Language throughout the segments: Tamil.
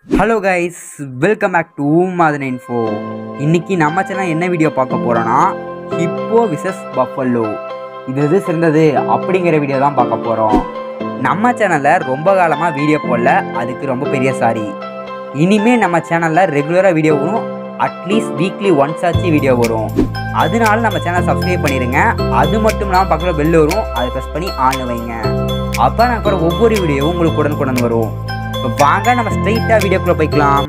hello guys welcome back to Madhan info இன்னைக்கு நம்ம சேனல் என்ன வீடியோ பார்க்க போறோம்னா ஹிப்போ விசஸ் பஃபல்லோ இது எது சிறந்தது அப்படிங்கிற வீடியோ தான் பார்க்க போகிறோம் நம்ம சேனலில் ரொம்ப காலமாக வீடியோ போடல அதுக்கு ரொம்ப பெரிய சாரி இனிமே நம்ம சேனலில் ரெகுலராக வீடியோ வரும் அட்லீஸ்ட் வீக்லி ஒன்ஸ் ஆச்சு வீடியோ வரும் அதனால நம்ம சேனல் சப்ஸ்கிரைப் பண்ணிடுங்க அது மட்டும் இல்லாமல் பக்கத்தில் பெல் வரும் அதை ப்ரெஸ் பண்ணி ஆன் வைங்க அப்போ நான் போகிற ஒவ்வொரு வீடியோவும் உங்களுக்கு உடனுக்குடன் வரும் இப்போ வாங்க நம்ம ஸ்ட்ரைட்டாக வீடியோக்குள்ளே போய்க்கலாம்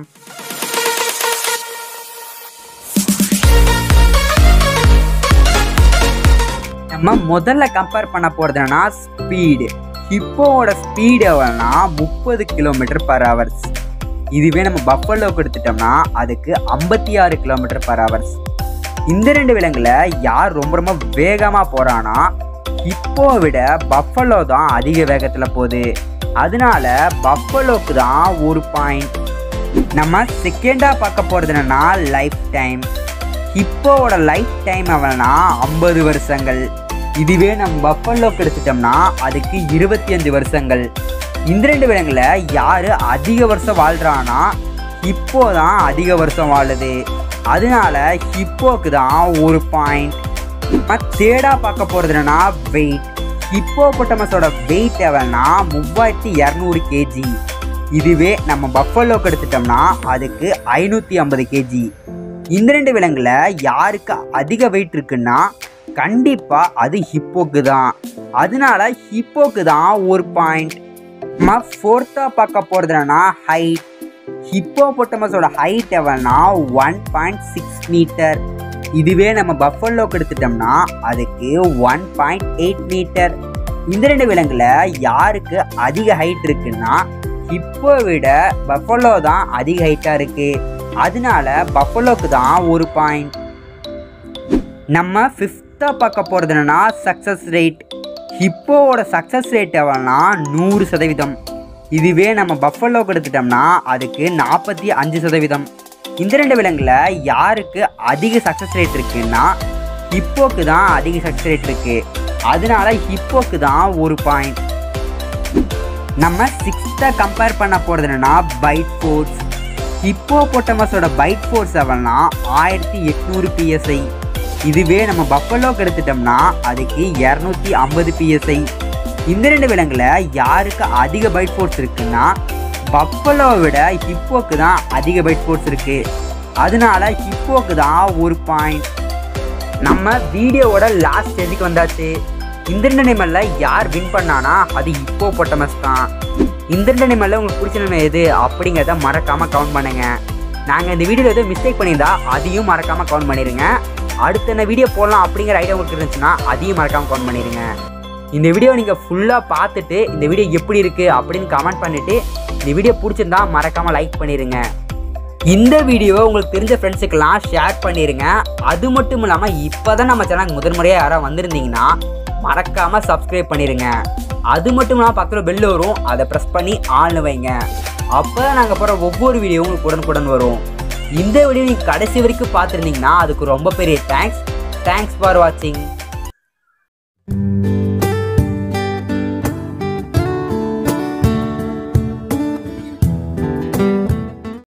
நம்ம முதல்ல கம்பேர் பண்ண போகிறது என்னன்னா ஸ்பீடு ஹிப்போவோட ஸ்பீடு எவ்வளோனா முப்பது கிலோமீட்டர் பர் ஹவர்ஸ் இதுவே நம்ம பஃபலோக்கு எடுத்துட்டோம்னா அதுக்கு ஐம்பத்தி ஆறு கிலோமீட்டர் பர் ஹவர்ஸ் இந்த ரெண்டு விலங்குல யார் ரொம்ப ரொம்ப வேகமாக போகிறான்னா ஹிப்போ விட பஃபலோ தான் அதிக வேகத்தில் போகுது அதனால பஃபலோக்கு தான் ஒரு பாயிண்ட் நம்ம செகண்டாக பார்க்க போகிறது என்னன்னா லைஃப் டைம் ஹிப்போவோட லைஃப் டைம் எவ்வளோனா ஐம்பது வருஷங்கள் இதுவே நம்ம பஃபலோக்கு எடுத்துட்டோம்னா அதுக்கு இருபத்தி அஞ்சு வருஷங்கள் இந்த ரெண்டு விலங்குல யார் அதிக வருஷம் வாழ்கிறான்னா ஹிப்போ தான் அதிக வருஷம் வாழுது அதனால ஹிப்போக்கு தான் ஒரு பாயிண்ட் நம்ம தேர்டாக பார்க்க போகிறது என்னன்னா வெயிட் ஹிப்போ பொட்டமஸோட வெயிட் எவ்வளோனா மூவாயிரத்தி இரநூறு கேஜி இதுவே நம்ம பஃபலோக்கு எடுத்துட்டோம்னா அதுக்கு ஐநூற்றி ஐம்பது கேஜி இந்த ரெண்டு விலங்குல யாருக்கு அதிக வெயிட் இருக்குன்னா கண்டிப்பாக அது ஹிப்போக்கு தான் அதனால ஹிப்போக்கு தான் ஒரு பாயிண்ட் நம்ம ஃபோர்த்தாக பார்க்க போகிறது என்னன்னா ஹைட் ஹிப்போ பொட்டமஸோட ஹைட் எவ்வளோனா ஒன் பாயிண்ட் சிக்ஸ் மீட்டர் இதுவே நம்ம பஃபல்லோக்கு எடுத்துட்டோம்னா அதுக்கு ஒன் பாயிண்ட் எயிட் மீட்டர் இந்த ரெண்டு விலங்குல யாருக்கு அதிக ஹைட் இருக்குன்னா ஹிப்போ விட பஃபலோ தான் அதிக ஹைட்டாக இருக்கு அதனால பஃபலோக்கு தான் ஒரு பாயிண்ட் நம்ம ஃபிஃப்த்தாக பார்க்க போகிறது என்னன்னா சக்ஸஸ் ரேட் ஹிப்போவோட சக்ஸஸ் ரேட் எவ்வளோனா நூறு சதவீதம் இதுவே நம்ம பஃபலோக்கு எடுத்துட்டோம்னா அதுக்கு நாற்பத்தி அஞ்சு சதவீதம் இந்த ரெண்டு விலங்குல யாருக்கு அதிக சக்ஸஸ் ரேட் இருக்குன்னா ஹிப்போக்கு தான் அதிக சக்ஸஸ் ரேட் இருக்கு அதனால ஹிப்போக்கு தான் ஒரு பாயிண்ட் நம்ம சிக்ஸ்த்தை கம்பேர் பண்ண போகிறது என்னன்னா பைட் ஃபோர்ஸ் ஹிப்போ பொட்டமஸோட பைட் ஃபோர்ஸ் எவ்வளோனா ஆயிரத்தி எட்நூறு பிஎஸ்ஐ இதுவே நம்ம பஃபலோக்கு எடுத்துட்டோம்னா அதுக்கு இரநூத்தி ஐம்பது பிஎஸ்ஐ இந்த ரெண்டு விலங்குல யாருக்கு அதிக பைட் ஃபோர்ஸ் இருக்குன்னா பஃபலோவை விட ஹிப்போக்கு தான் அதிக பைட் ஃபோர்ஸ் இருக்கு அதனால ஹிப்போக்கு தான் ஒரு பாயிண்ட் நம்ம வீடியோவோட லாஸ்ட் ஸ்டேஜுக்கு வந்தாச்சு இந்த ரெண்டு நிமலில் யார் வின் பண்ணானா அது இப்போ பொட்டமஸ் தான் இந்த ரெண்டு நிமலில் உங்களுக்கு பிடிச்ச நிலை எது அப்படிங்கிறத மறக்காமல் கவுண்ட் பண்ணுங்க நாங்கள் இந்த வீடியோவில் எதுவும் மிஸ்டேக் பண்ணியிருந்தா அதையும் மறக்காமல் கவுண்ட் பண்ணிடுங்க அடுத்த என்ன வீடியோ போடலாம் அப்படிங்கிற ஐடியா உங்களுக்கு இருந்துச்சுன்னா அதையும் மறக்காமல் கவுண்ட் பண்ணிடுங்க இந்த வீடியோ நீங்கள் ஃபுல்லாக பார்த்துட்டு இந்த வீடியோ எப்படி இருக்குது அப்படின்னு கமெண்ட் பண்ணிவிட்டு இந்த வீடியோ பிடிச்சிருந்தா மறக்காமல் லைக் பண்ணிடுங்க இந்த வீடியோவை உங்களுக்கு தெரிஞ்ச ஃப்ரெண்ட்ஸுக்கெல்லாம் ஷேர் பண்ணிடுங்க அது மட்டும் இல்லாமல் இப்போ தான் நம்ம சேனல் முதன்முறையாக யாராவது வந்திருந்தீங்கன்னா மறக்காமல் சப்ஸ்கிரைப் பண்ணிடுங்க அது மட்டும் இல்லாமல் பக்கத்தில் பெல் வரும் அதை ப்ரெஸ் பண்ணி ஆன் வைங்க அப்போ நாங்கள் போகிற ஒவ்வொரு வீடியோவும் உங்களுக்கு உடனுக்குடன் வரும் இந்த வீடியோ நீங்கள் கடைசி வரைக்கும் பார்த்துருந்தீங்கன்னா அதுக்கு ரொம்ப பெரிய தேங்க்ஸ் தேங்க்ஸ் ஃபார் வாட்சிங்